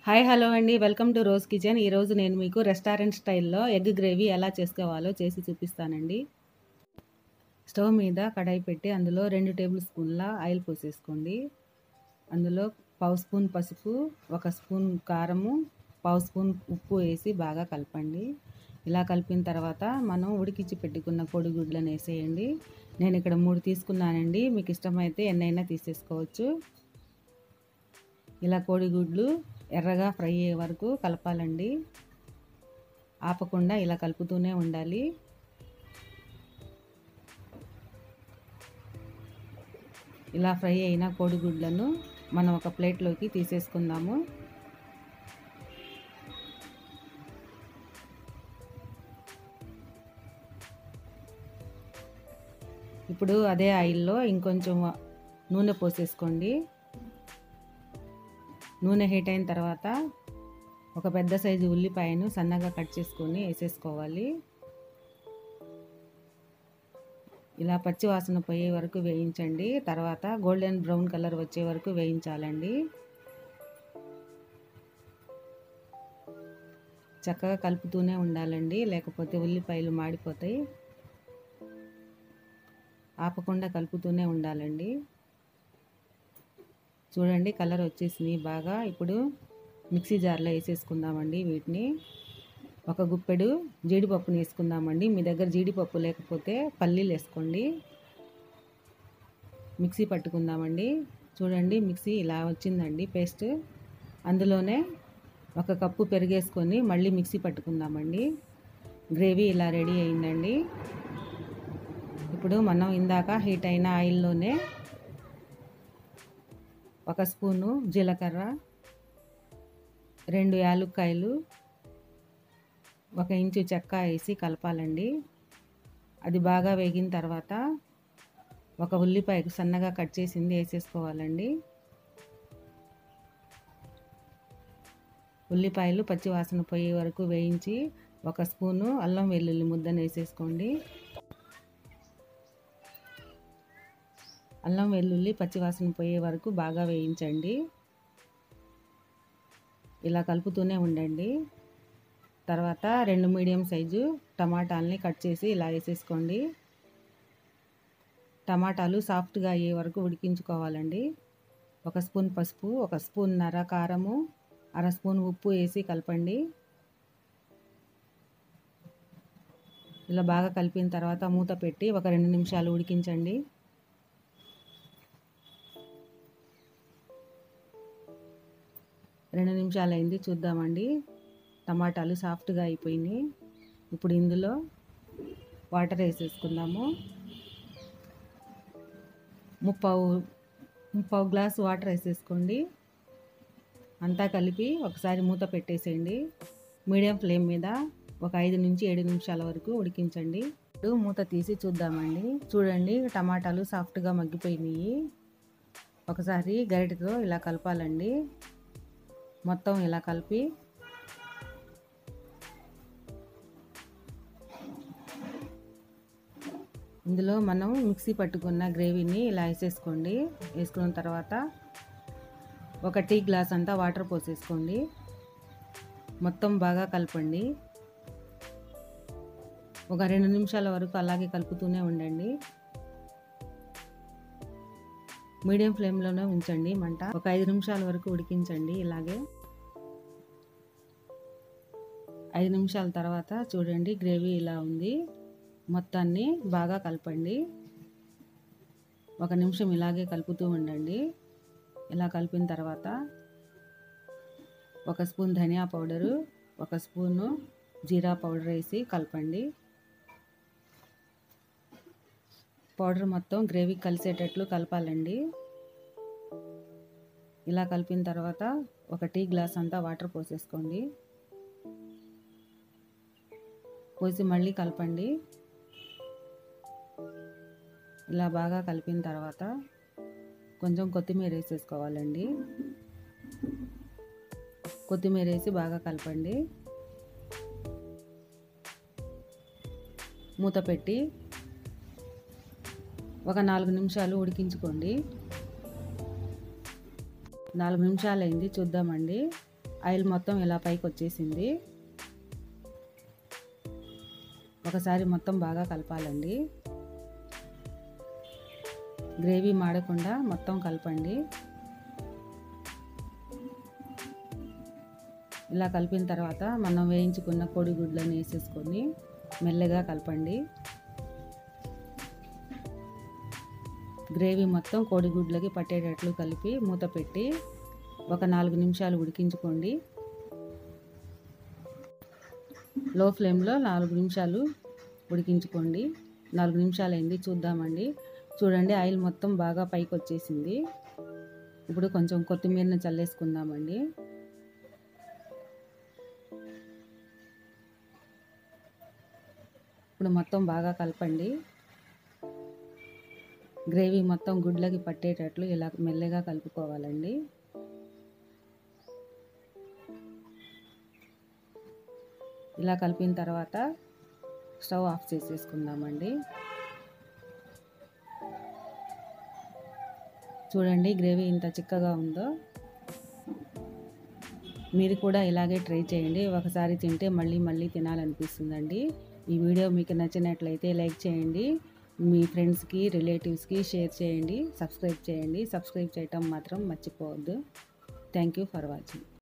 hi hello అండి welcome to rose kitchen ఈరోజు నేను మీకు రెస్టారెంట్ స్టైల్లో ఎగ్ గ్రేవీ ఎలా చేసుకోవాలో చేసి చూపిస్తానండి స్టవ్ మీద కడాయి పెట్టి అందులో రెండు టేబుల్ స్పూన్ల ఆయిల్ పోసేసుకోండి అందులో పావు స్పూన్ పసుపు ఒక స్పూన్ కారము పావు స్పూన్ ఉప్పు వేసి బాగా కలపండి ఇలా కలిపిన తర్వాత మనం ఉడికించి పెట్టుకున్న కోడిగుడ్లను వేసేయండి నేను ఇక్కడ మూడు తీసుకున్నానండి మీకు ఇష్టమైతే ఎన్నైనా తీసేసుకోవచ్చు ఇలా కోడిగుడ్లు ఎర్రగా ఫ్రై అయ్యే వరకు కలపాలండి ఆపకుండా ఇలా కలుపుతూనే ఉండాలి ఇలా ఫ్రై అయిన కోడిగుడ్లను మనం ఒక ప్లేట్లోకి తీసేసుకుందాము ఇప్పుడు అదే ఆయిల్లో ఇంకొంచెం నూనె పోసేసుకోండి నూనె హీట్ అయిన తర్వాత ఒక పెద్ద సైజు ఉల్లిపాయను సన్నగా కట్ చేసుకొని వేసేసుకోవాలి ఇలా పచ్చి వాసన పోయే వరకు వేయించండి తర్వాత గోల్డెన్ బ్రౌన్ కలర్ వచ్చే వరకు వేయించాలండి చక్కగా కలుపుతూనే ఉండాలండి లేకపోతే ఉల్లిపాయలు మాడిపోతాయి ఆపకుండా కలుపుతూనే ఉండాలండి చూడండి కలర్ వచ్చేసింది బాగా ఇప్పుడు మిక్సీ జార్లో వేసేసుకుందామండి వీటిని ఒక గుప్పెడు జీడిపప్పుని వేసుకుందామండి మీ దగ్గర జీడిపప్పు లేకపోతే పల్లీలు వేసుకోండి మిక్సీ పట్టుకుందామండి చూడండి మిక్సీ ఇలా వచ్చిందండి పేస్ట్ అందులోనే ఒక కప్పు పెరిగేసుకొని మళ్ళీ మిక్సీ పట్టుకుందామండి గ్రేవీ ఇలా రెడీ అయిందండి ఇప్పుడు మనం ఇందాక హీట్ అయిన ఆయిల్లోనే ఒక స్పూను జీలకర్ర రెండు యాలుక్కాయలు ఒక ఇంచు చెక్క వేసి కలపాలండి అది బాగా వేగిన తర్వాత ఒక ఉల్లిపాయకు సన్నగా కట్ చేసింది వేసేసుకోవాలండి ఉల్లిపాయలు పచ్చి వాసన పోయే వరకు వేయించి ఒక స్పూను అల్లం వెల్లుల్లి ముద్దను వేసేసుకోండి అల్లం వెల్లుల్లి పచ్చివాసన పోయే వరకు బాగా వేయించండి ఇలా కలుపుతూనే ఉండండి తర్వాత రెండు మీడియం సైజు టమాటాలని కట్ చేసి ఇలా వేసేసుకోండి టమాటాలు సాఫ్ట్గా అయ్యే వరకు ఉడికించుకోవాలండి ఒక స్పూన్ పసుపు ఒక స్పూన్ నర కారము అర స్పూన్ ఉప్పు వేసి కలపండి ఇలా బాగా కలిపిన తర్వాత మూత పెట్టి ఒక రెండు నిమిషాలు ఉడికించండి రెండు నిమిషాలు అయింది చూద్దామండి టమాటాలు సాఫ్ట్గా అయిపోయినాయి ఇప్పుడు ఇందులో వాటర్ వేసేసుకుందాము ముప్పావు ముప్పావు గ్లాస్ వాటర్ వేసేసుకోండి అంతా కలిపి ఒకసారి మూత పెట్టేసేయండి మీడియం ఫ్లేమ్ మీద ఒక ఐదు నుంచి ఏడు నిమిషాల వరకు ఉడికించండి ఇప్పుడు మూత తీసి చూద్దామండి చూడండి టమాటాలు సాఫ్ట్గా మగ్గిపోయినాయి ఒకసారి గరిటతో ఇలా కలపాలండి మొత్తం ఇలా కలిపి ఇందులో మనం మిక్సీ పట్టుకున్న గ్రేవీని ఇలా వేసేసుకోండి వేసుకున్న తర్వాత ఒక టీ గ్లాస్ అంతా వాటర్ పోసేసుకోండి మొత్తం బాగా కలపండి ఒక రెండు నిమిషాల వరకు అలాగే కలుపుతూనే ఉండండి మీడియం ఫ్లేమ్లోనే ఉంచండి మంట ఒక ఐదు నిమిషాల వరకు ఉడికించండి ఇలాగే ఐదు నిమిషాల తర్వాత చూడండి గ్రేవీ ఇలా ఉంది మొత్తాన్ని బాగా కలపండి ఒక నిమిషం ఇలాగే కలుపుతూ ఉండండి ఇలా కలిపిన తర్వాత ఒక స్పూన్ ధనియా పౌడరు ఒక స్పూను జీరా పౌడర్ వేసి కలపండి పౌడర్ మొత్తం గ్రేవీ కలిసేటట్లు కలపాలండి ఇలా కలిపిన తర్వాత ఒక టీ గ్లాస్ అంతా వాటర్ పోసేసుకోండి పోసి మళ్ళీ కలపండి ఇలా బాగా కలిపిన తర్వాత కొంచెం కొత్తిమీర వేసేసుకోవాలండి కొత్తిమీర వేసి బాగా కలపండి మూత పెట్టి ఒక నాలుగు నిమిషాలు ఉడికించుకోండి నాలుగు నిమిషాలు అయింది చూద్దామండి ఆయిల్ మొత్తం ఇలా పైకి వచ్చేసింది ఒకసారి మొత్తం బాగా కలపాలండి గ్రేవీ మాడకుండా మొత్తం కలపండి ఇలా కలిపిన తర్వాత మనం వేయించుకున్న కోడిగుడ్లను వేసేసుకొని మెల్లగా కలపండి గ్రేవీ మొత్తం కోడిగుడ్లకి పట్టేటట్లు కలిపి మూత పెట్టి ఒక నాలుగు నిమిషాలు ఉడికించుకోండి లో ఫ్లేమ్లో నాలుగు నిమిషాలు ఉడికించుకోండి నాలుగు నిమిషాలు అయింది చూద్దామండి చూడండి ఆయిల్ మొత్తం బాగా పైకి వచ్చేసింది ఇప్పుడు కొంచెం కొత్తిమీరని చల్లేసుకుందామండి ఇప్పుడు మొత్తం బాగా కలపండి గ్రేవీ మొత్తం గుడ్లకి పట్టేటట్లు ఇలా మెల్లగా కలుపుకోవాలండి ఇలా కలిపిన తర్వాత స్టవ్ ఆఫ్ చేసేసుకుందామండి చూడండి గ్రేవీ ఇంత చిక్కగా ఉందో మీరు కూడా ఇలాగే ట్రై చేయండి ఒకసారి తింటే మళ్ళీ మళ్ళీ తినాలనిపిస్తుందండి ఈ వీడియో మీకు నచ్చినట్లయితే లైక్ చేయండి మీ ఫ్రెండ్స్కి రిలేటివ్స్కి షేర్ చేయండి సబ్స్క్రైబ్ చేయండి సబ్స్క్రైబ్ చేయటం మాత్రం మర్చిపోవద్దు థ్యాంక్ యూ ఫర్ వాచింగ్